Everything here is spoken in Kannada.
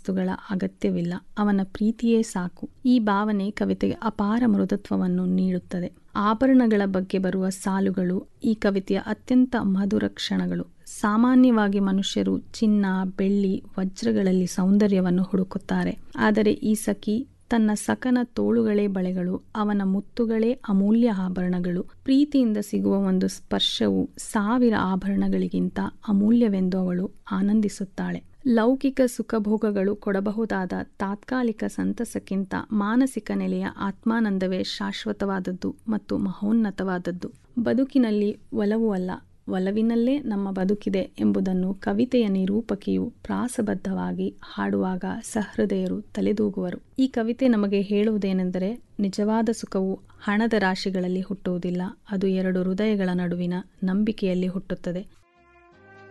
ವಸ್ತುಗಳ ಅಗತ್ಯವಿಲ್ಲ ಅವನ ಪ್ರೀತಿಯೇ ಸಾಕು ಈ ಭಾವನೆ ಕವಿತೆಗೆ ಅಪಾರ ಮೃದುತ್ವವನ್ನು ನೀಡುತ್ತದೆ ಆಭರಣಗಳ ಬಗ್ಗೆ ಬರುವ ಸಾಲುಗಳು ಈ ಕವಿತೆಯ ಅತ್ಯಂತ ಮಧುರ ಕ್ಷಣಗಳು ಸಾಮಾನ್ಯವಾಗಿ ಮನುಷ್ಯರು ಚಿನ್ನ ಬೆಳ್ಳಿ ವಜ್ರಗಳಲ್ಲಿ ಸೌಂದರ್ಯವನ್ನು ಹುಡುಕುತ್ತಾರೆ ಆದರೆ ಈ ಸಖಿ ತನ್ನ ಸಕನ ತೋಳುಗಳೇ ಬಳೆಗಳು ಅವನ ಮುತ್ತುಗಳೇ ಅಮೂಲ್ಯ ಆಭರಣಗಳು ಪ್ರೀತಿಯಿಂದ ಸಿಗುವ ಒಂದು ಸ್ಪರ್ಶವು ಸಾವಿರ ಆಭರಣಗಳಿಗಿಂತ ಅಮೂಲ್ಯವೆಂದು ಅವಳು ಆನಂದಿಸುತ್ತಾಳೆ ಲೌಕಿಕ ಸುಖಭೋಗಗಳು ಕೊಡಬಹುದಾದ ತಾತ್ಕಾಲಿಕ ಸಂತಸಕ್ಕಿಂತ ಮಾನಸಿಕ ನೆಲೆಯ ಆತ್ಮಾನಂದವೇ ಶಾಶ್ವತವಾದದ್ದು ಮತ್ತು ಮಹೋನ್ನತವಾದದ್ದು ಬದುಕಿನಲ್ಲಿ ಒಲವು ಅಲ್ಲ ಒಲವಿನಲ್ಲೇ ನಮ್ಮ ಬದುಕಿದೆ ಎಂಬುದನ್ನು ಕವಿತೆಯ ನಿರೂಪಕಿಯು ಪ್ರಾಸಬದ್ಧವಾಗಿ ಹಾಡುವಾಗ ಸಹೃದಯರು ತಲೆದೂಗುವರು ಈ ಕವಿತೆ ನಮಗೆ ಹೇಳುವುದೇನೆಂದರೆ ನಿಜವಾದ ಸುಖವು ಹಣದ ರಾಶಿಗಳಲ್ಲಿ ಹುಟ್ಟುವುದಿಲ್ಲ ಅದು ಎರಡು ಹೃದಯಗಳ ನಡುವಿನ ನಂಬಿಕೆಯಲ್ಲಿ ಹುಟ್ಟುತ್ತದೆ